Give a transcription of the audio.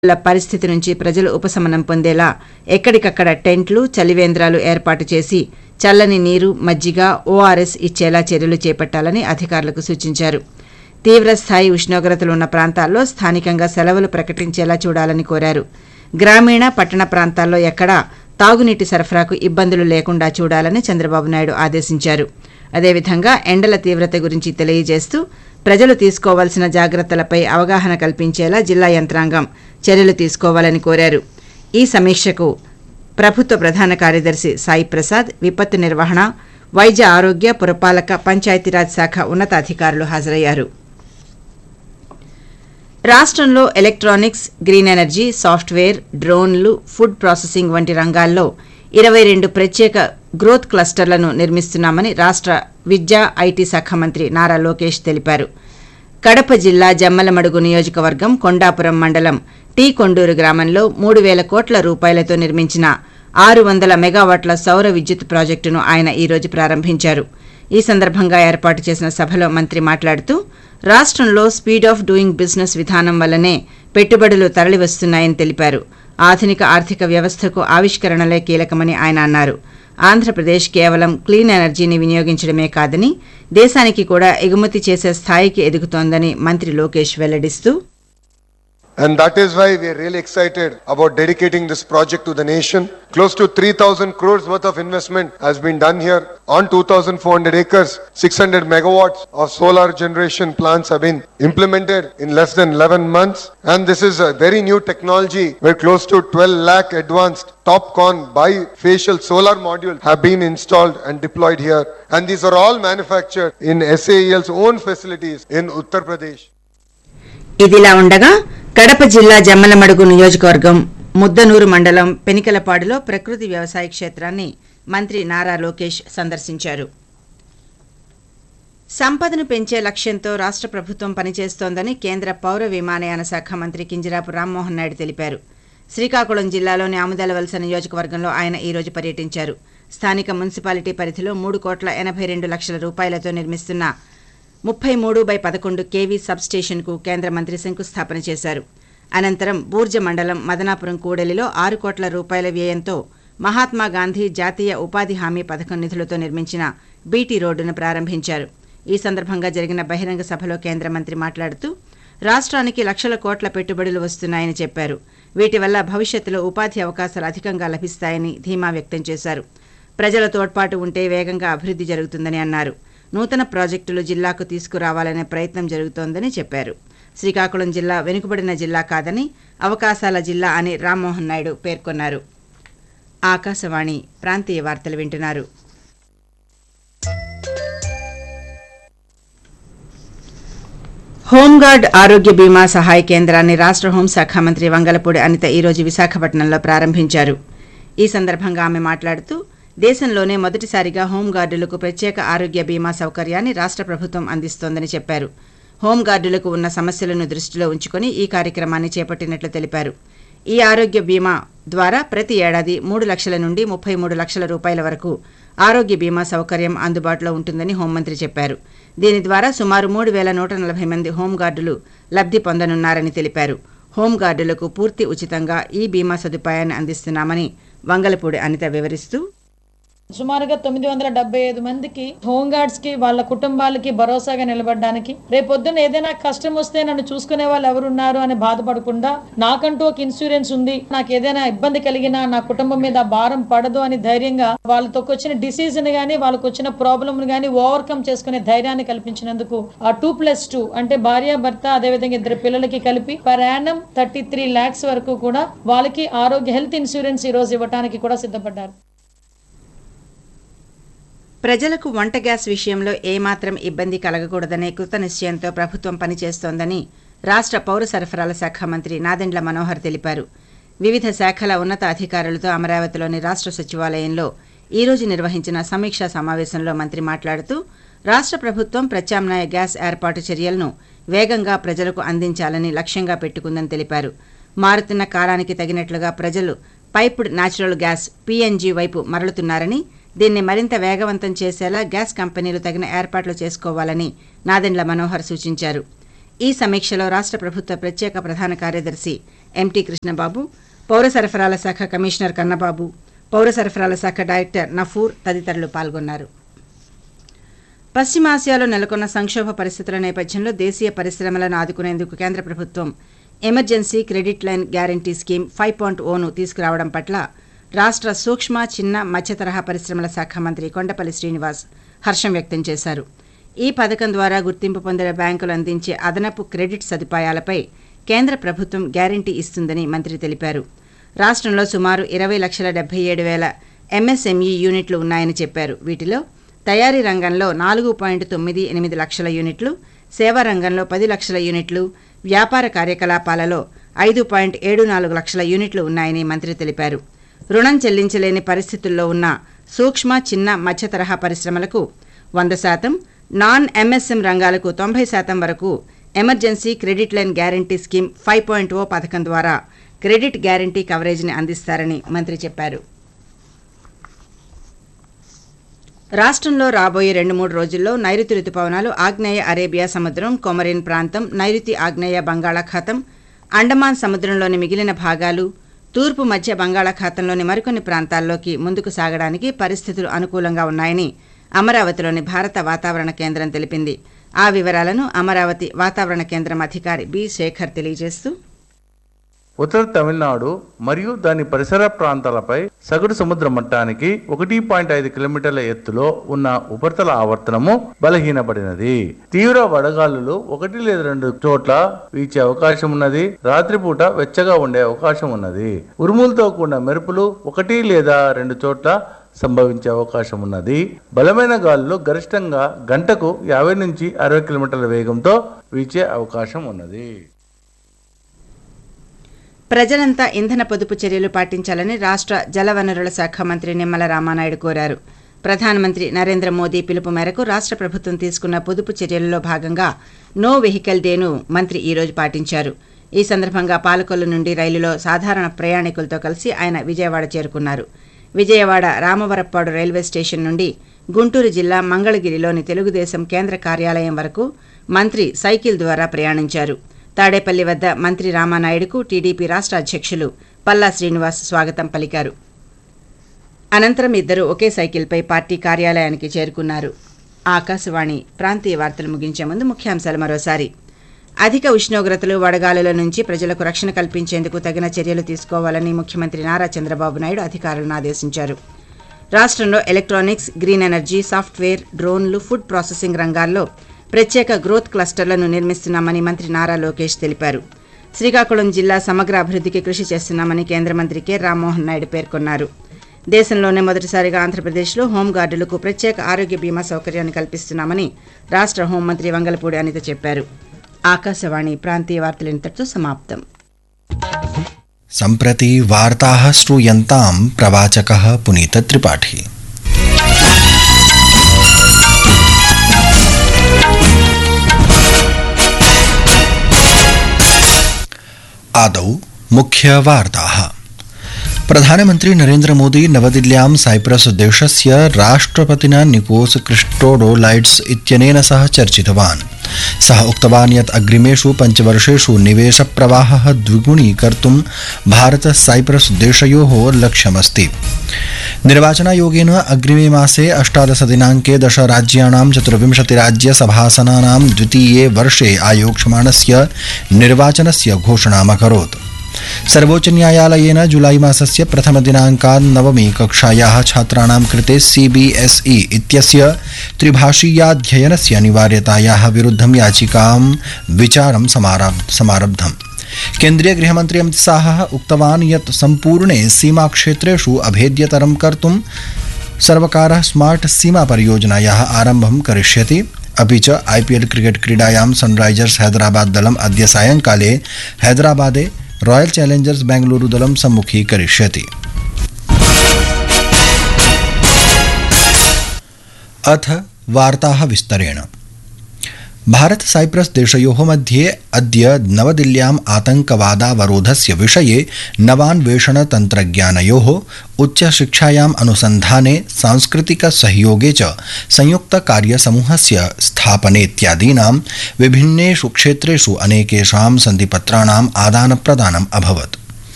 ల పరిస్థితి నుంచి ప్రజలు ఉపశమనం పొందేలా ఎక్కడికక్కడ టెంట్లు చలివేంద్రాలు ఏర్పాటు చేసి చల్లని నీరు మజ్జిగ ఓఆర్ఎస్ ఇచ్చేలా చర్యలు చేపట్టాలని అధికారులకు సూచించారు తీవ్రస్థాయి ఉష్ణోగ్రతలు ఉన్న ప్రాంతాల్లో స్థానికంగా సెలవులు ప్రకటించేలా చూడాలని కోరారు గ్రామీణ పట్టణ ప్రాంతాల్లో ఎక్కడా తాగునీటి సరఫరాకు ఇబ్బందులు లేకుండా చూడాలని చంద్రబాబు నాయుడు ఆదేశించారు అదేవిధంగా ఎండల తీవ్రత గురించి తెలియజేస్తూ ప్రజలు తీసుకోవాల్సిన జాగ్రత్తలపై అవగాహన కల్పించేలా జిల్లా యంత్రాంగం చర్యలు తీసుకోవాలని కోరారు ఈ సమీక్షకు ప్రభుత్వ ప్రధాన కార్యదర్శి సాయి ప్రసాద్ విపత్తు నిర్వహణ వైద్య ఆరోగ్య పురపాలక పంచాయతీరాజ్ శాఖ ఉన్నతాధికారులు హాజరయ్యారు రాష్ట్రంలో ఎలక్ట్రానిక్స్ గ్రీన్ ఎనర్జీ సాఫ్ట్వేర్ డ్రోన్లు ఫుడ్ ప్రాసెసింగ్ వంటి రంగాల్లో ఇరవై రెండు ప్రత్యేక గ్రోత్ క్లస్టర్లను నిర్మిస్తున్నామని రాష్ట్ర విద్యా ఐటీ శాఖ మంత్రి నారా లోకేష్ తెలిపారు కడప జిల్లా జమ్మలమడుగు నియోజకవర్గం కొండాపురం మండలం టీ కొండూరు గ్రామంలో మూడు వేల కోట్ల రూపాయలతో నిర్మించిన ఆరు వందల మెగావాట్ల సౌర విద్యుత్ ప్రాజెక్టును ఆయన ఈ రోజు ప్రారంభించారు ఈ సందర్భంగా ఏర్పాటు చేసిన సభలో మంత్రి మాట్లాడుతూ రాష్ట్రంలో స్పీడ్ ఆఫ్ డూయింగ్ బిజినెస్ విధానం వల్లనే పెట్టుబడులు తరలివస్తున్నాయని తెలిపారు ఆధునిక ఆర్థిక వ్యవస్థకు ఆవిష్కరణలే కీలకమని ఆయన అన్నారు ఆంధ్రప్రదేశ్ కేవలం క్లీన్ ఎనర్జీని వినియోగించడమే కాదని దేశానికి కూడా ఎగుమతి చేసే స్థాయికి ఎదుగుతోందని మంత్రి Lokesh వెల్లడిస్తూ And that is why we are really excited about dedicating this project to the nation. Close to 3,000 crores worth of investment has been done here on 2,400 acres. 600 megawatts of solar generation plants have been implemented in less than 11 months. And this is a very new technology where close to 12 lakh advanced TopCon bifacial solar modules have been installed and deployed here. And these are all manufactured in SAEL's own facilities in Uttar Pradesh. ఇదిలా ఉండగా కడప జిల్లా జమ్మలమడుగు నియోజకవర్గం ముద్దనూరు మండలం పెనికలపాడులో ప్రకృతి వ్యవసాయ క్షేత్రాన్ని మంత్రి నారా లోకేష్ సందర్శించారు సంపదను పెంచే లక్ష్యంతో రాష్ట్ర ప్రభుత్వం పనిచేస్తోందని కేంద్ర పౌర విమానయాన శాఖ మంత్రి కింజరాపు రామ్మోహన్ నాయుడు తెలిపారు శ్రీకాకుళం జిల్లాలోని ఆముదలవలస నియోజకవర్గంలో ఆయన ఈ రోజు పర్యటించారు స్థానిక మున్సిపాలిటీ పరిధిలో మూడు కోట్ల ఎనభై రెండు లక్షల రూపాయలతో నిర్మిస్తున్న ముప్పై మూడు బై పదకొండు కేవీ సబ్స్టేషన్కు కేంద్ర మంత్రి శంకుస్థాపన చేశారు అనంతరం బూర్జ మండలం మదనాపురం కూడలిలో ఆరు కోట్ల రూపాయల వ్యయంతో మహాత్మా గాంధీ జాతీయ ఉపాధి హామీ పథకం నిధులతో నిర్మించిన బీటీ రోడ్డును ప్రారంభించారు ఈ సందర్భంగా జరిగిన బహిరంగ సభలో కేంద్ర మంత్రి మాట్లాడుతూ రాష్ట్రానికి లక్షల కోట్ల పెట్టుబడులు వస్తున్నాయని చెప్పారు వీటి వల్ల భవిష్యత్తులో ఉపాధి అవకాశాలు అధికంగా లభిస్తాయని ధీమా వ్యక్తం చేశారు ప్రజల తోడ్పాటు ఉంటే వేగంగా అభివృద్ధి జరుగుతుందని అన్నారు నూతన ప్రాజెక్టులు జిల్లాకు తీసుకురావాలనే ప్రయత్నం జరుగుతోందని చెప్పారు శ్రీకాకుళం జిల్లా వెనుకబడిన జిల్లా కాదని అవకాశాల జిల్లా అని రామ్మోహన్ నాయుడు పేర్కొన్నారు ఆకాశవాణి ప్రాంతీయ వార్తలు వింటున్నారు హోంగార్డ్ ఆరోగ్య బీమా సహాయ కేంద్రాన్ని రాష్ట్ర హోంశాఖ మంత్రి వంగలపూడి అనిత ఈరోజు విశాఖపట్నంలో ప్రారంభించారు ఈ సందర్భంగా ఆమె మాట్లాడుతూ దేశంలోనే మొదటిసారిగా హోంగార్డులకు ప్రత్యేక ఆరోగ్య బీమా సౌకర్యాన్ని రాష్ట్ర ప్రభుత్వం అందిస్తోందని చెప్పారు హోంగార్డులకు ఉన్న సమస్యలను దృష్టిలో ఉంచుకొని ఈ కార్యక్రమాన్ని చేపట్టినట్లు తెలిపారు ఈ ఆరోగ్య బీమా ద్వారా ప్రతి ఏడాది మూడు లక్షల నుండి ముప్పై మూడు లక్షల రూపాయల వరకు ఆరోగ్య బీమా సౌకర్యం అందుబాటులో ఉంటుందని హోంమంత్రి చెప్పారు దీని ద్వారా సుమారు మూడు వేల నూట నలభై మంది హోంగార్డులు లబ్ధి పొందనున్నారని తెలిపారు హోంగార్డులకు పూర్తి ఉచితంగా ఈ బీమా సదుపాయాన్ని అందిస్తున్నామని వంగలపూడి అనిత వివరిస్తూ సుమారుగా తొమ్మిది వందల డెబ్బై ఐదు మందికి హోమ్ గార్డ్స్ కి వాళ్ళ కుటుంబాలకి భరోసాగా నిలబడడానికి రేపొద్దున ఏదైనా కష్టం వస్తే నన్ను చూసుకునే వాళ్ళు ఎవరున్నారు అని బాధపడకుండా నాకంటూ ఒక ఇన్సూరెన్స్ ఉంది నాకు ఏదైనా ఇబ్బంది కలిగినా నా కుటుంబం మీద ఆ భారం పడదు అని ధైర్యంగా వాళ్ళతో వచ్చిన డిసీజ్ ని గానీ వాళ్ళకి వచ్చిన ప్రాబ్లమ్ ని గానీ ఓవర్కమ్ చేసుకునే ధైర్యాన్ని కల్పించినందుకు ఆ టూ ప్లస్ టూ అంటే భార్య భర్త అదేవిధంగా ఇద్దరు పిల్లలకి కలిపి per annum thirty three lakhs వరకు కూడా వాళ్ళకి ఆరోగ్య హెల్త్ ఇన్సూరెన్స్ ఈ రోజు ఇవ్వడానికి కూడా సిద్ధపడ్డారు ప్రజలకు వంట గ్యాస్ విషయంలో ఏమాత్రం ఇబ్బంది కలగకూడదనే కృత నిశ్చయంతో ప్రభుత్వం పనిచేస్తోందని రాష్ట్ర పౌర సరఫరాల శాఖ మంత్రి నాదెండ్ల మనోహర్ తెలిపారు వివిధ శాఖల ఉన్నత అధికారులతో అమరావతిలోని రాష్ట్ర సచివాలయంలో ఈ రోజు నిర్వహించిన సమీక్షా సమావేశంలో మంత్రి మాట్లాడుతూ రాష్ట్ర ప్రభుత్వం ప్రత్యామ్నాయ గ్యాస్ ఏర్పాటు చర్యలను వేగంగా ప్రజలకు అందించాలని లక్ష్యంగా పెట్టుకుందని తెలిపారు మారుతున్న కాలానికి తగినట్లుగా ప్రజలు పైప్డ్ న్యాచురల్ గ్యాస్ పీఎన్జీ వైపు మరలుతున్నారని దీన్ని మరింత వేగవంతం చేసేలా గ్యాస్ కంపెనీలు తగిన ఏర్పాట్లు చేసుకోవాలని నాదెండ్ల మనోహర్ సూచించారు ఈ సమీక్షలో రాష్ట్ర ప్రభుత్వ ప్రత్యేక ప్రధాన కార్యదర్శి ఎంటీ కృష్ణబాబు పౌర సరఫరాల శాఖ కమిషనర్ కన్నబాబు పౌర సరఫరాల శాఖ డైరెక్టర్ నఫూర్ తదితరులు పాల్గొన్నారు పశ్చిమాసియాలో నెలకొన్న సంక్షోభ పరిస్థితుల నేపథ్యంలో దేశీయ పరిశ్రమలను ఆదుకునేందుకు కేంద్ర ప్రభుత్వం emergency credit line guarantee scheme five point oh తీసుకురావడం పట్ల రాష్ట్ర సూక్ష్మ చిన్న మధ్య తరహా పరిశ్రమల శాఖ మంత్రి కొండపల్లి శ్రీనివాస్ హర్షం వ్యక్తం చేశారు ఈ పథకం ద్వారా గుర్తింపు పొందిన బ్యాంకులు అందించే అదనపు క్రెడిట్ సదుపాయాలపై కేంద్ర ప్రభుత్వం గ్యారంటీ ఇస్తుందని మంత్రి తెలిపారు రాష్ట్రంలో సుమారు ఇరవై లక్షల డెబ్బై ఏడు వేల ఎంఎస్ఎంఈ యూనిట్లు ఉన్నాయని చెప్పారు వీటిలో తయారీ రంగంలో నాలుగు పాయింట్ తొమ్మిది ఎనిమిది లక్షల యూనిట్లు సేవా రంగంలో పది లక్షల యూనిట్లు వ్యాపార కార్యకలాపాలలో ఐదు పాయింట్ ఏడు నాలుగు లక్షల యూనిట్లు ఉన్నాయని మంత్రి తెలిపారు రుణం చెల్లించలేని పరిస్థితుల్లో ఉన్న సూక్ష్మ చిన్న మధ్య తరహా పరిశ్రమలకు వంద శాతం నాన్ ఎంఎస్ఎం రంగాలకు తొంభై శాతం వరకు emergency credit line guarantee scheme five point oh పథకం ద్వారా క్రెడిట్ గ్యారంటీ కవరేజీని అందిస్తారని మంత్రి చెప్పారు రాష్ట్రంలో రాబోయే రెండు మూడు రోజుల్లో నైరుతి రుతుపవనాలు ఆగ్నేయ అరేబియా సముద్రం కొమరిన్ ప్రాంతం నైరుతి ఆగ్నేయ బంగాళాఖాతం అండమాన్ సముద్రంలోని మిగిలిన భాగాలు తూర్పు మధ్య బంగాళాఖాతంలోని మరికొన్ని ప్రాంతాల్లోకి ముందుకు సాగడానికి పరిస్థితులు అనుకూలంగా ఉన్నాయని అమరావతిలోని భారత వాతావరణ కేంద్రం తెలిపింది ఆ వివరాలను అమరావతి వాతావరణ కేంద్రం అధికారి బి శేఖర్ తెలియజేస్తూ ఉత్తర తమిళనాడు మరియు దాని పరిసర ప్రాంతాలపై సగటు సముద్ర మట్టానికి ఒకటి పాయింట్ ఐదు కిలోమీటర్ల ఎత్తులో ఉన్న ఉపరితల ఆవర్తనము బలహీనపడినది తీవ్ర వడగాలులు ఒకటి లేదా రెండు చోట్ల వీచే అవకాశం ఉన్నది రాత్రిపూట వెచ్చగా ఉండే అవకాశం ఉన్నది ఉరుములతో కూడిన మెరుపులు ఒకటి లేదా రెండు చోట్ల సంభవించే అవకాశం ఉన్నది బలమైన గాలులు గరిష్టంగా గంటకు యాభై నుంచి అరవై కిలోమీటర్ల వేగంతో వీచే అవకాశం ఉన్నది ప్రజలంతా ఇంధన పొదుపు చర్యలు పాటించాలని రాష్ట్ర జలవనరుల శాఖ మంత్రి నిమ్మల రామానాయుడు కోరారు ప్రధానమంత్రి నరేంద్ర మోదీ పిలుపు మేరకు రాష్ట్ర ప్రభుత్వం తీసుకున్న పొదుపు చర్యలలో భాగంగా నో వెహికల్ డేను మంత్రి ఈరోజు పాటించారు ఈ సందర్భంగా పాలకొల్లు నుండి రైలులో సాధారణ ప్రయాణికులతో కలిసి ఆయన విజయవాడ చేరుకున్నారు విజయవాడ రామవరప్పాడు రైల్వే స్టేషన్ నుండి గుంటూరు జిల్లా మంగళగిరిలోని తెలుగుదేశం కేంద్ర కార్యాలయం వరకు మంత్రి సైకిల్ ద్వారా ప్రయాణించారు తాడేపల్లి వద్ద మంత్రి రామానాయుడుకు టీడీపీ రాష్ట్ర అధ్యక్షులు పల్లా శ్రీనివాస్ స్వాగతం పలికారు అనంతరం ఇద్దరు ఒకే సైకిల్పై పార్టీ కార్యాలయానికి చేరుకున్నారు ఆకాశవాణి ప్రాంతీయ వార్తలు ముగించే ముందు ముఖ్యాంశాలు మరోసారి అధిక ఉష్ణోగ్రతలు వడగాలుల నుంచి ప్రజలకు రక్షణ కల్పించేందుకు తగిన చర్యలు తీసుకోవాలని ముఖ్యమంత్రి నారా చంద్రబాబు నాయుడు అధికారులను ఆదేశించారు రాష్ట్రంలో ఎలక్ట్రానిక్స్ గ్రీన్ ఎనర్జీ సాఫ్ట్వేర్ డ్రోన్లు ఫుడ్ ప్రాసెసింగ్ రంగాల్లో ప్రత్యేక గ్రోత్ క్లస్టర్లను నిర్మిస్తున్నామని మంత్రి నారా లోకేష్ తెలిపారు శ్రీకాకుళం జిల్లా సమగ్ర అభివృద్ధికి కృషి చేస్తున్నామని కేంద్ర మంత్రి కె రామ్మోహన్ నాయుడు పేర్కొన్నారు దేశంలోనే మొదటిసారిగా ఆంధ్రప్రదేశ్లో హోంగార్డులకు ప్రత్యేక ఆరోగ్య బీమా సౌకర్యాన్ని కల్పిస్తున్నామని రాష్ట్ర హోంమంత్రి వంగలపూడి అనిత చెప్పారు ఆకాశవాణి ప్రాంతీయ వార్తలు ఇంతటితో సమాప్తం सम्प्रति वार्ताः श्रूयन्तां प्रवाचकः पुनीतत्रिपाठी आदौ मुख्यवार्ताः प्रधानमन्त्री नरेन्द्रमोदी नवदिल्ल्यां साइप्रस देशस्य राष्ट्रपतिना निकोस क्रिस्टोडोलाइट्स इत्यनेन सह चर्चितवान् सः उक्तवान् यत् अग्रिमेषु पञ्चवर्षेषु निवेशप्रवाहः द्विगुणीकर्तुं भारत साइप्रस देशयोः लक्ष्यमस्ति निर्वाचनायोगेन अग्रिमे मासे अष्टादशदिनाङ्के दश राज्याणां चतुर्विंशतिराज्यसभासनानां द्वितीये वर्षे आयोक्ष्यमाणस्य निर्वाचनस्य घोषणामकरोत् सर्वोच्चन्यायालयेन जुलाई मासस्य प्रथमदिनाङ्कात् नवमी कक्षायाः छात्राणां कृते सीबीएसई इत्यस्य त्रिभाषीयाध्ययनस्य अनिवार्यतायाः विरुद्धं याचिकां विचारं समारब् समारब्धम् केन्द्रीय गृहमन्त्री अमित शाहः उक्तवान् यत् सम्पूर्णे सीमाक्षेत्रेषु अभेद्यतरं कर्तुं सर्वकारः स्मार्ट सीमा परियोजनायाः आरम्भं करिष्यति अपि च आईपीएल क्रिकेट क्रीडायां सनराइजर्स हैदराबाद दलम् अद्य सायङ्काले हैदराबादे रॉयल चैलेंजर्स बेंगलुरु दलं सम्मुखीकरिष्यति अथ वार्ताः विस्तरेण भारत साइप्रस देशयोः मध्ये अद्य नवदिल्ल्याम् आतङ्कवादावरोधस्य विषये नवान्वेषणतन्त्रज्ञानयोः उच्चशिक्षायाम् अनुसन्धाने सांस्कृतिकसहयोगे च संयुक्तकार्यसमूहस्य स्थापनेत्यादीनां विभिन्नेषु क्षेत्रेषु अनेकेषां सन्धिपत्राणाम् आदानप्रदानम् अभवत्